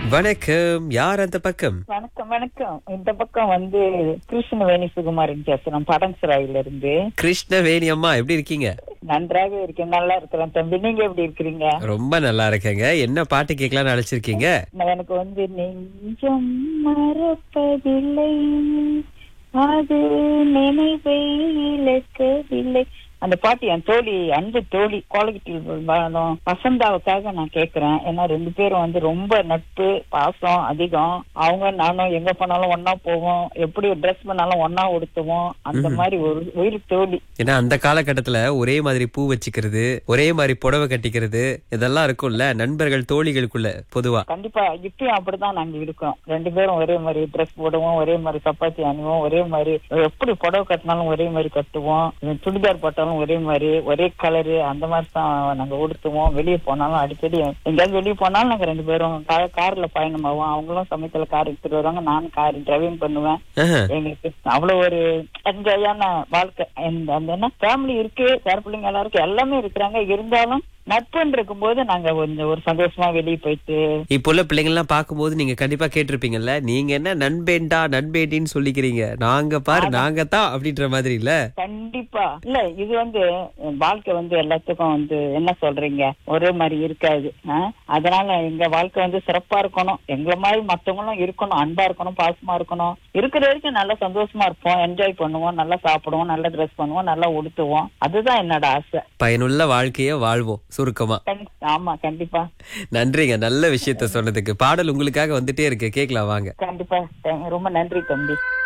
வணக்கம் யார் அந்த பக்கம் வணக்கம் வணக்கம் இந்த பக்கம் வந்து கிருஷ்ணவேணி சுகுமாரன் பேசுறேன் படன்சராயில இருந்து கிருஷ்ணவேணி அம்மா எப்படி இருக்கீங்க நன்றாக இருக்கேன் நல்லா இருக்கிறேன் தம்பி நீங்க எப்படி இருக்கிறீங்க ரொம்ப நல்லா இருக்கேங்க என்ன பாட்டு கேட்கலாம்னு அழைச்சிருக்கீங்க நான் எனக்கு வந்து நெஞ்சம் மறப்பதில்லை அது நினைவை இழக்கவில்லை அந்த பாட்டு என் தோழி அன்பு தோழி குவாலிட்டி வசந்தாவுக்காக நான் கேக்குறேன் ஏன்னா ரெண்டு பேரும் வந்து ரொம்ப நட்பு பாசம் அதிகம் அவங்க நானும் எங்க போனாலும் ஒன்னா போவோம் எப்படி ட்ரெஸ் பண்ணாலும் ஒன்னா உடுத்துவோம் அந்த மாதிரி ஒரு உயிர் தோழி ஏன்னா அந்த காலகட்டத்துல ஒரே மாதிரி பூ வச்சுக்கிறது ஒரே மாதிரி புடவை கட்டிக்கிறது இதெல்லாம் இருக்கும்ல நண்பர்கள் தோழிகளுக்குள்ள பொதுவா கண்டிப்பா இப்பயும் அப்படிதான் நாங்க இருக்கோம் ரெண்டு பேரும் ஒரே மாதிரி ட்ரெஸ் போடுவோம் ஒரே மாதிரி சப்பாத்தி அணிவோம் ஒரே மாதிரி எப்படி புடவை கட்டினாலும் ஒரே மாதிரி கட்டுவோம் சுடிதார் போட்டாலும் ஒரே மாதிரி ஒரே கலரு அந்த மாதிரி தான் நாங்க உடுத்துவோம் வெளியே போனாலும் அடிக்கடி எங்கேயாவது வெளியே போனாலும் நாங்க ரெண்டு பேரும் கா- கார்ல பயணமாவோம் அவங்களும் சமயத்துல கார் எடுத்துட்டு வருவாங்க நானும் கார் டிரைவிங் பண்ணுவேன் ஆஹா. எங்களுக்கு அவ்வளவு ஒரு என்ஜாயான வாழ்க்கை இந்த அந்த என்ன ஃபேமிலி இருக்கு பேர பிள்ளைங்க எல்லாருக்கும் எல்லாமே இருக்கிறாங்க இருந்தாலும் நட்புன்னு இருக்கும்போது நாங்க கொஞ்சம் ஒரு சந்தோஷமா வெளியே போயிட்டு இப்போ உள்ள பிள்ளைங்க எல்லாம் பார்க்கும்போது நீங்க கண்டிப்பா கேட்டிருப்பீங்கல்ல நீங்க என்ன நண்பேண்டா நண்பேண்டின்னு சொல்லிக்கிறீங்க நாங்க பாரு நாங்க தான் அப்படின்ற மாதிரி இல்ல கண்டிப்பா இல்ல இது வந்து வாழ்க்கை வந்து எல்லாத்துக்கும் வந்து என்ன சொல்றீங்க ஒரே மாதிரி இருக்காது ஆ? அதனால எங்க வாழ்க்கை வந்து சிறப்பா இருக்கணும் எங்களை மாதிரி மத்தவங்களும் இருக்கணும் அன்பா இருக்கணும் பாசமா இருக்கணும் இருக்கிற வரைக்கும் நல்லா சந்தோஷமா இருப்போம் என்ஜாய் பண்ணுவோம் நல்லா சாப்பிடுவோம் நல்லா ட்ரெஸ் பண்ணுவோம் நல்லா உடுத்துவோம் அதுதான் என்னோட ஆசை பயனுள்ள வாழ்க்கைய வாழ்வோம் சுருக்கமா கண்டி- ஆமா கண்டிப்பா நன்றிங்க நல்ல விஷயத்த சொன்னதுக்கு பாடல் உங்களுக்காக வந்துட்டே இருக்கு கேக்கலாம் வாங்க கண்டிப்பா ரொம்ப நன்றி தம்பி